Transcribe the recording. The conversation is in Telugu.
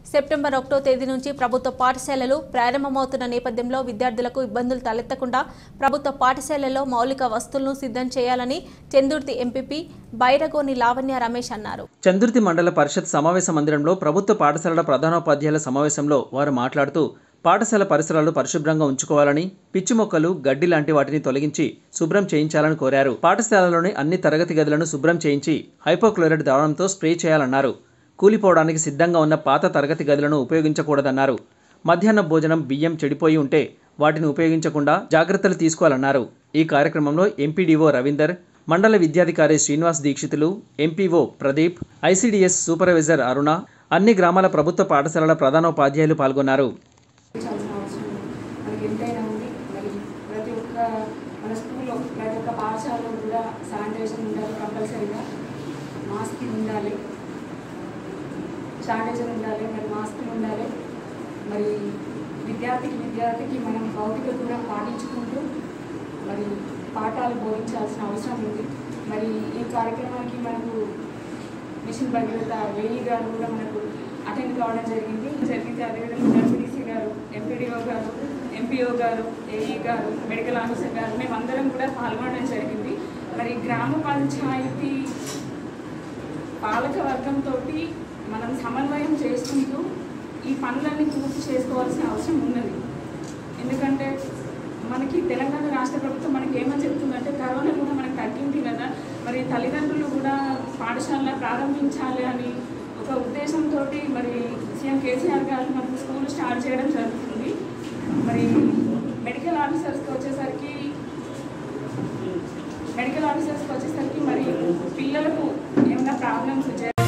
సెప్టెంబర్ ఒకటో తేదీ నుంచి ప్రభుత్వ పాఠశాలలు ప్రారంభమవుతున్న నేపథ్యంలో విద్యార్థులకు ఇబ్బందులు తలెత్తకుండా ప్రభుత్వ పాఠశాలల్లో మౌలిక వస్తువులను సిద్ధం చేయాలని చందుర్తి ఎంపీపీ బైరగోని లావణ్య రమేష్ అన్నారు చందుర్తి మండల పరిషత్ సమావేశ మందిరంలో ప్రభుత్వ పాఠశాలల ప్రధానోపాధ్యాయుల సమావేశంలో వారు మాట్లాడుతూ పాఠశాల పరిసరాలు పరిశుభ్రంగా ఉంచుకోవాలని పిచ్చి మొక్కలు గడ్డి లాంటి వాటిని తొలగించి శుభ్రం చేయించాలని కోరారు పాఠశాలలోని అన్ని తరగతి గదులను శుభ్రం చేయించి హైపోక్లోరైడ్ ద్రావణంతో స్ప్రే చేయాలన్నారు కూలిపోవడానికి సిద్ధంగా ఉన్న పాత తరగతి గదులను ఉపయోగించకూడదన్నారు మధ్యాహ్న భోజనం బియ్యం చెడిపోయి ఉంటే వాటిని ఉపయోగించకుండా జాగ్రత్తలు తీసుకోవాలన్నారు ఈ కార్యక్రమంలో ఎంపీడీఓ రవీందర్ మండల విద్యాధికారి Srinivas Dikshitulu MPO Pradeep ICDS supervisor Aruna అన్ని గ్రామాల ప్రభుత్వ పాఠశాలల ప్రధానోపాధ్యాయులు పాల్గొన్నారు చాల్సిన అవసరం మనకి ఎంతైనా ఉంది మరి ప్రతి ఒక్క మన స్కూల్లో ప్రతి ఒక్క పాఠశాలలో కూడా శానిటైజేషన్ ఉండాలి కంపల్సరీగా మాస్క్ ఉండాలి శానిటైజర్ ఉండాలి మరి మాస్కులు ఉండాలి మరి విద్యార్థికి విద్యార్థికి మనం భౌతిక దూరం పాటించుకుంటూ మరి పాఠాలు బోధించాల్సిన అవసరం ఉంది మరి ఈ కార్యక్రమానికి మనకు మిషన్ భగీరథ వేయి గారు కూడా మనకు అటెండ్ కావడం జరిగింది జరిగింది అదేవిధంగా డబ్ల్యూడీసీ గారు ఎంపీడీఓ గారు ఎంపీఓ గారు ఏఈ గారు మెడికల్ ఆఫీసర్ గారు మేమందరం కూడా పాల్గొనడం జరిగింది మరి గ్రామ పంచాయతీ పాలక వర్గంతో మనం సమన్వయం చేసుకుంటూ ఈ పనులన్నీ పూర్తి చేసుకోవాల్సిన అవసరం ఉన్నది ఎందుకంటే మనకి తెలంగాణ రాష్ట్ర ప్రభుత్వం మనకి ఏమని చెప్తుందంటే కరోనా కూడా మనకు తగ్గింది కదా మరి తల్లిదండ్రులు కూడా పాఠశాల ప్రారంభించాలి అని ఒక ఉద్దేశంతో మరి సీఎం కేసీఆర్ గారు మనకు స్కూల్ స్టార్ట్ చేయడం జరుగుతుంది మరి మెడికల్ ఆఫీసర్స్కి వచ్చేసరికి మెడికల్ ఆఫీసర్స్కి వచ్చేసరికి మరి పిల్లలకు ఏమైనా ప్రాబ్లమ్స్